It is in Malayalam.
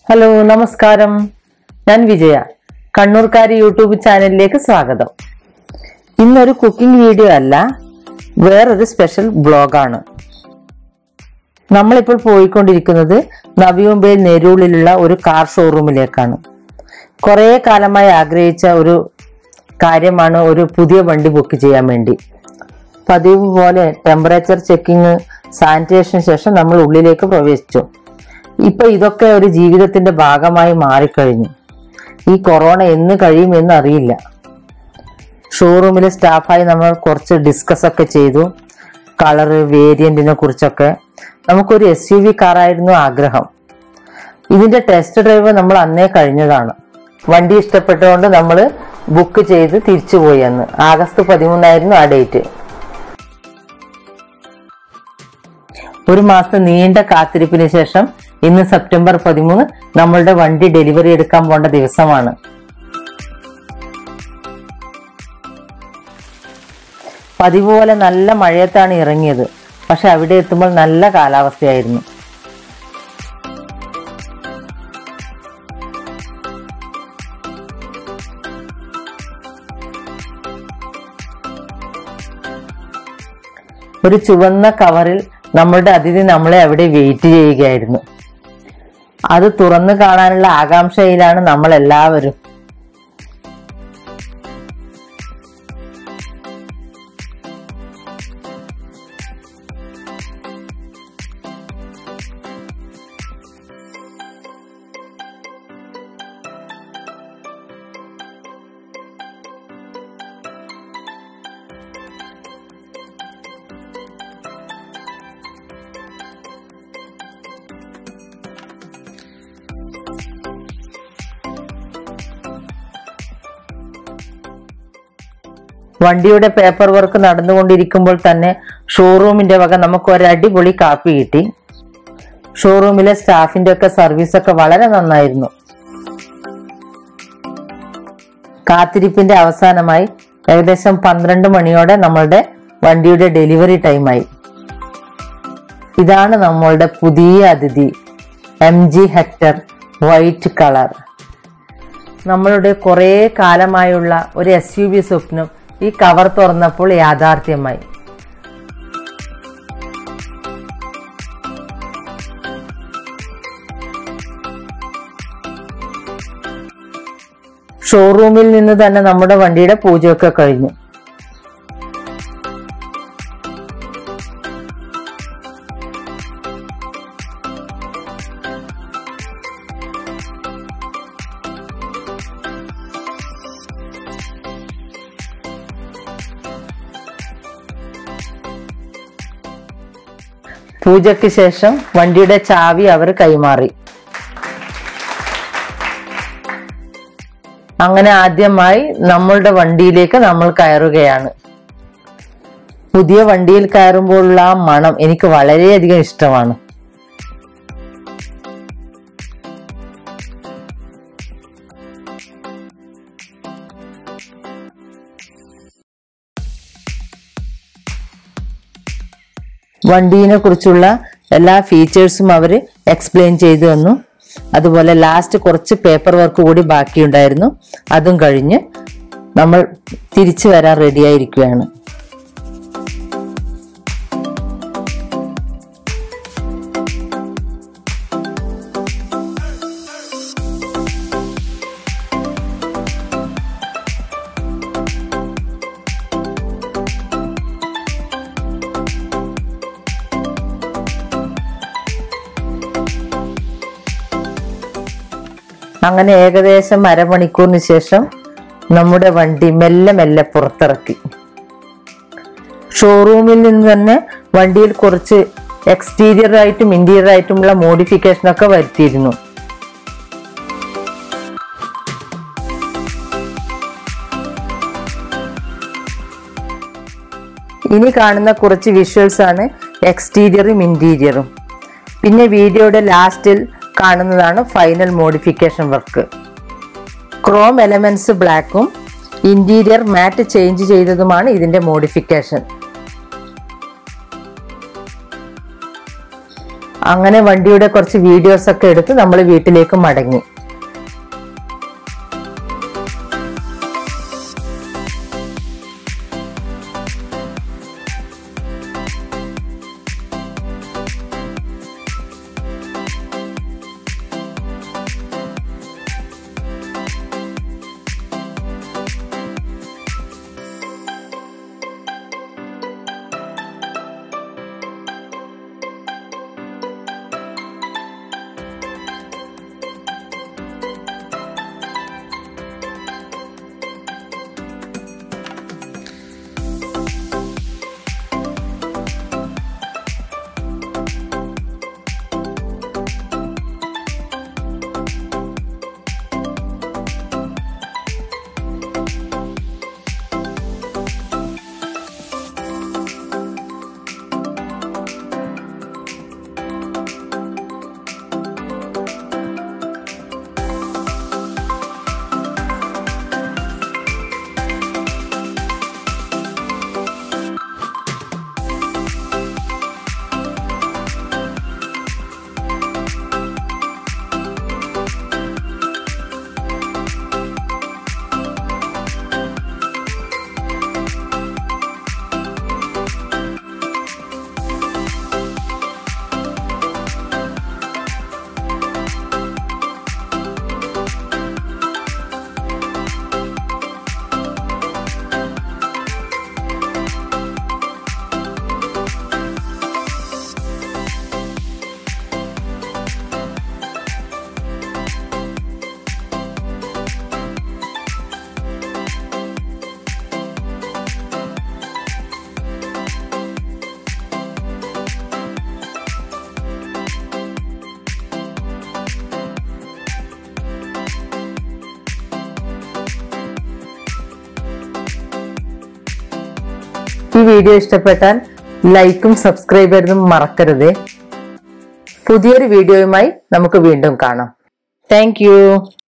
ഹലോ നമസ്കാരം ഞാൻ വിജയ കണ്ണൂർക്കാരി യൂട്യൂബ് ചാനലിലേക്ക് സ്വാഗതം ഇന്നൊരു കുക്കിംഗ് വീഡിയോ അല്ല വേറൊരു സ്പെഷ്യൽ ബ്ലോഗാണ് നമ്മളിപ്പോൾ പോയിക്കൊണ്ടിരിക്കുന്നത് നവിയുമ്പയിൽ നെരൂളിലുള്ള ഒരു കാർ ഷോറൂമിലേക്കാണ് കുറേ കാലമായി ആഗ്രഹിച്ച ഒരു കാര്യമാണ് ഒരു പുതിയ വണ്ടി ബുക്ക് ചെയ്യാൻ വേണ്ടി പതിവ് പോലെ ടെമ്പറേച്ചർ ചെക്കിങ് സാനിറ്റേഷന് ശേഷം നമ്മൾ ഉള്ളിലേക്ക് പ്രവേശിച്ചു ഇപ്പൊ ഇതൊക്കെ ഒരു ജീവിതത്തിന്റെ ഭാഗമായി മാറിക്കഴിഞ്ഞു ഈ കൊറോണ എന്ന് കഴിയുമെന്ന് അറിയില്ല ഷോറൂമിലെ സ്റ്റാഫായി നമ്മൾ കുറച്ച് ഡിസ്കസ് ഒക്കെ ചെയ്തു കളറ് വേരിയന്റിനെ കുറിച്ചൊക്കെ നമുക്കൊരു എസ് യു വി കാറായിരുന്നു ആഗ്രഹം ഇതിന്റെ ടെസ്റ്റ് ഡ്രൈവ് നമ്മൾ അന്നേ കഴിഞ്ഞതാണ് വണ്ടി ഇഷ്ടപ്പെട്ടുകൊണ്ട് നമ്മൾ ബുക്ക് ചെയ്ത് തിരിച്ചുപോയി അന്ന് ആഗസ്റ്റ് പതിമൂന്നായിരുന്നു ആ ഡേറ്റ് ഒരു മാസം നീണ്ട കാത്തിരിപ്പിന് ശേഷം ഇന്ന് സെപ്റ്റംബർ പതിമൂന്ന് നമ്മളുടെ വണ്ടി ഡെലിവറി എടുക്കാൻ പോണ്ട ദിവസമാണ് പതിവ് പോലെ നല്ല മഴയത്താണ് ഇറങ്ങിയത് പക്ഷെ അവിടെ എത്തുമ്പോൾ നല്ല കാലാവസ്ഥയായിരുന്നു ഒരു ചുവന്ന കവറിൽ നമ്മളുടെ അതിഥി നമ്മളെ അവിടെ വെയിറ്റ് ചെയ്യുകയായിരുന്നു അത് തുറന്നു കാണാനുള്ള ആകാംക്ഷയിലാണ് നമ്മൾ എല്ലാവരും വണ്ടിയുടെ പേപ്പർ വർക്ക് നടന്നുകൊണ്ടിരിക്കുമ്പോൾ തന്നെ ഷോറൂമിന്റെ വക നമുക്ക് ഒരു അടിപൊളി കാപ്പി കിട്ടി ഷോറൂമിലെ സ്റ്റാഫിന്റെ ഒക്കെ സർവീസ് ഒക്കെ വളരെ നന്നായിരുന്നു കാത്തിരിപ്പിന്റെ അവസാനമായി ഏകദേശം പന്ത്രണ്ട് മണിയോടെ നമ്മളുടെ വണ്ടിയുടെ ഡെലിവറി ടൈമായി ഇതാണ് നമ്മളുടെ പുതിയ അതിഥി M G Hector white colour നമ്മളുടെ കുറേ കാലമായുള്ള ഒരു എസ് യു വി സ്വപ്നം ഈ കവർ തുറന്നപ്പോൾ യാഥാർത്ഥ്യമായി ഷോറൂമിൽ നിന്ന് തന്നെ നമ്മുടെ വണ്ടിയുടെ പൂജയൊക്കെ കഴിഞ്ഞു പൂജയ്ക്ക് ശേഷം വണ്ടിയുടെ ചാവി അവർ കൈമാറി അങ്ങനെ ആദ്യമായി നമ്മളുടെ വണ്ടിയിലേക്ക് നമ്മൾ കയറുകയാണ് പുതിയ വണ്ടിയിൽ കയറുമ്പോഴുള്ള ആ മണം എനിക്ക് വളരെയധികം ഇഷ്ടമാണ് വണ്ടീനെ കുറിച്ചുള്ള എല്ലാ ഫീച്ചേഴ്സും അവർ എക്സ്പ്ലെയിൻ ചെയ്തു തന്നു അതുപോലെ ലാസ്റ്റ് കുറച്ച് പേപ്പർ വർക്ക് കൂടി ബാക്കിയുണ്ടായിരുന്നു അതും കഴിഞ്ഞ് നമ്മൾ തിരിച്ചു വരാൻ റെഡിയായിരിക്കുകയാണ് അങ്ങനെ ഏകദേശം അരമണിക്കൂറിന് ശേഷം നമ്മുടെ വണ്ടി മെല്ലെ മെല്ലെ പുറത്തിറക്കി ഷോറൂമിൽ നിന്ന് തന്നെ വണ്ടിയിൽ കുറച്ച് എക്സ്റ്റീരിയർ ആയിട്ടും ഇന്റീരിയർ ആയിട്ടുമുള്ള മോഡിഫിക്കേഷൻ ഒക്കെ വരുത്തിയിരുന്നു ഇനി കാണുന്ന കുറച്ച് വിഷ്വൽസ് ആണ് എക്സ്റ്റീരിയറും ഇന്റീരിയറും പിന്നെ വീഡിയോയുടെ ലാസ്റ്റിൽ കാണുന്നതാണ് final modification work chrome elements ബ്ലാക്കും ഇന്റീരിയർ മാറ്റ് ചേഞ്ച് ചെയ്തതുമാണ് ഇതിന്റെ മോഡിഫിക്കേഷൻ അങ്ങനെ വണ്ടിയുടെ കുറച്ച് വീഡിയോസ് ഒക്കെ എടുത്ത് നമ്മൾ വീട്ടിലേക്ക് മടങ്ങി ഈ വീഡിയോ ഇഷ്ടപ്പെട്ടാൽ ലൈക്കും സബ്സ്ക്രൈബറും മറക്കരുത് പുതിയൊരു വീഡിയോയുമായി നമുക്ക് വീണ്ടും കാണാം താങ്ക്